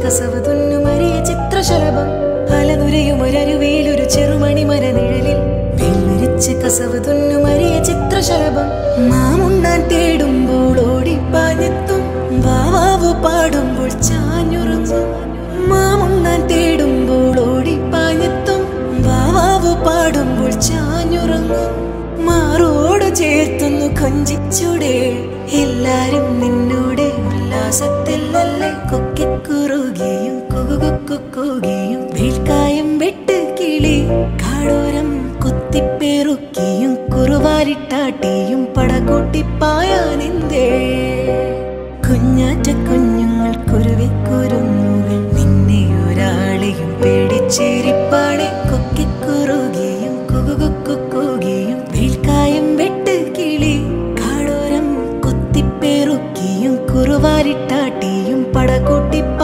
കസവ് തുന്നുമറിയ ചിത്രശലഭം അലനുരയും ഒരരുവേലൊരു ചെറുമണി മരനിഴലിൽ വെള്ളിരിച്ച് കസവ് തുന്നുമറിയ ചിത്രശലഭം മാമുണ്ണാൻ തേടുമ്പോൾ ഓടിപ്പാഞ്ഞെത്തും വാവാവു പാടുമ്പോൾ ചാഞ്ഞുറങ്ങും മാമുണ്ണാൻ തേടുമ്പോൾ ഓടിപ്പാഞ്ഞെത്തും വാവാവു പാടുമ്പോൾ ചാഞ്ഞുറങ്ങും മാറോട് ചേർത്തുന്നു കൊഞ്ചിച്ചൂടെ എല്ലാരും നിന്നോടെ ഉല്ലാസത്തിൽ നല്ല കൊക്കിക്കുറുകയും കുകുകുക്കുകയും വീൽക്കായം വെട്ട് കിളി കാടോരം കുത്തിപ്പേറുക്കിയും കുറുവാലിട്ടാട്ടിയും പടകൂട്ടിപ്പായാനെന്തേ കുഞ്ഞാറ്റ കുഞ്ഞുങ്ങൾ കുരുവിക്കുരുന്നുകൾ നിന്നെ ഒരാളെയും പേടിച്ചേരിപ്പാടെ കൊക്കിക്കുറുകയും കുകുകുക്കുകയും വീൽക്കായം വെട്ട് കിളി കാടോരം കുത്തിപ്പേറുക്കിയും കുറുവാലിട്ടാട്ടിയും പടകൂട്ടിപ്പ